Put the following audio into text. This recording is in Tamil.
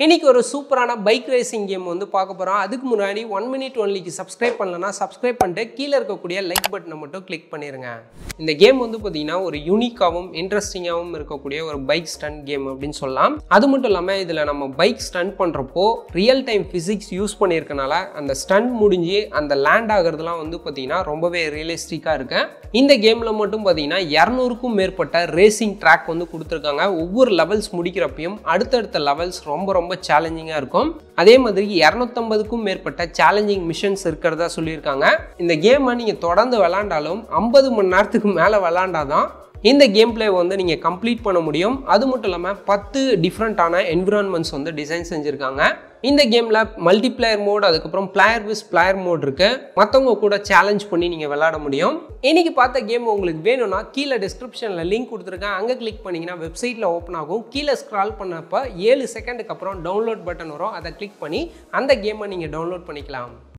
இன்னைக்கு ஒரு சூப்பரான பைக் ரேசிங் கேம் வந்து பார்க்க போகிறோம் அதுக்கு முன்னாடி ஒன் மினிட் ஒன்லிக்கு சப்ஸ்கிரைப் பண்ணலன்னா சப்ஸ்கிரைப் பண்ணிட்டு கீழே இருக்கக்கூடிய லைக் பட்டனை மட்டும் கிளிக் பண்ணிடுங்க இந்த கேம் வந்து பார்த்தீங்கன்னா ஒரு யூனிக்காகவும் இன்ட்ரெஸ்டிங்காகவும் இருக்கக்கூடிய ஒரு பைக் ஸ்டண்ட் கேம் அப்படின்னு சொல்லலாம் அது மட்டும் இல்லாமல் இதில் நம்ம பைக் ஸ்டண்ட் பண்ணுறப்போ ரியல் டைம் ஃபிசிக்ஸ் யூஸ் பண்ணியிருக்கனால அந்த ஸ்டண்ட் முடிஞ்சு அந்த லேண்ட் ஆகிறதுலாம் வந்து பார்த்தீங்கன்னா ரொம்பவே ரியலிஸ்டிக்காக இருக்கு இந்த கேமில் மட்டும் பார்த்தீங்கன்னா இரநூறுக்கும் மேற்பட்ட ரேசிங் ட்ராக் வந்து கொடுத்துருக்காங்க ஒவ்வொரு லெவல்ஸ் முடிக்கிறப்பையும் அடுத்தடுத்த லெவல்ஸ் ரொம்ப ரொம்ப சேலஞ்சிங்காக இருக்கும் அதே மாதிரி இரநூத்தம்பதுக்கும் மேற்பட்ட சேலஞ்சிங் மிஷன்ஸ் இருக்கிறதா சொல்லியிருக்காங்க இந்த கேமை நீங்கள் தொடர்ந்து விளாண்டாலும் ஐம்பது மணி நேரத்துக்கு மேலே விளாண்டாதான் இந்த கேம் பிளே வந்து நீங்கள் கம்ப்ளீட் பண்ண முடியும் அது மட்டும் இல்லாமல் பத்து டிஃப்ரெண்ட்டான என்விரான்மெண்ட்ஸ் வந்து டிசைன் செஞ்சுருக்காங்க இந்த கேமில் மல்டிப்ளேயர் மோட் அதுக்கப்புறம் பிளேயர் விஸ் பிளேயர் மோட் இருக்குது மற்றவங்க கூட சேலஞ்ச் பண்ணி நீங்கள் விளாட முடியும் இன்னைக்கு பார்த்த கேம் உங்களுக்கு வேணும்னா கீழே டிஸ்கிரிப்ஷனில் லிங்க் கொடுத்துருக்கேன் அங்கே கிளிக் பண்ணிங்கன்னா வெப்சைட்டில் ஓப்பன் ஆகும் கீழே ஸ்க்ரால் பண்ணப்போ ஏழு செகண்டுக்கு அப்புறம் டவுன்லோட் பட்டன் வரும் அதை கிளிக் பண்ணி அந்த கேமை நீங்கள் டவுன்லோட் பண்ணிக்கலாம்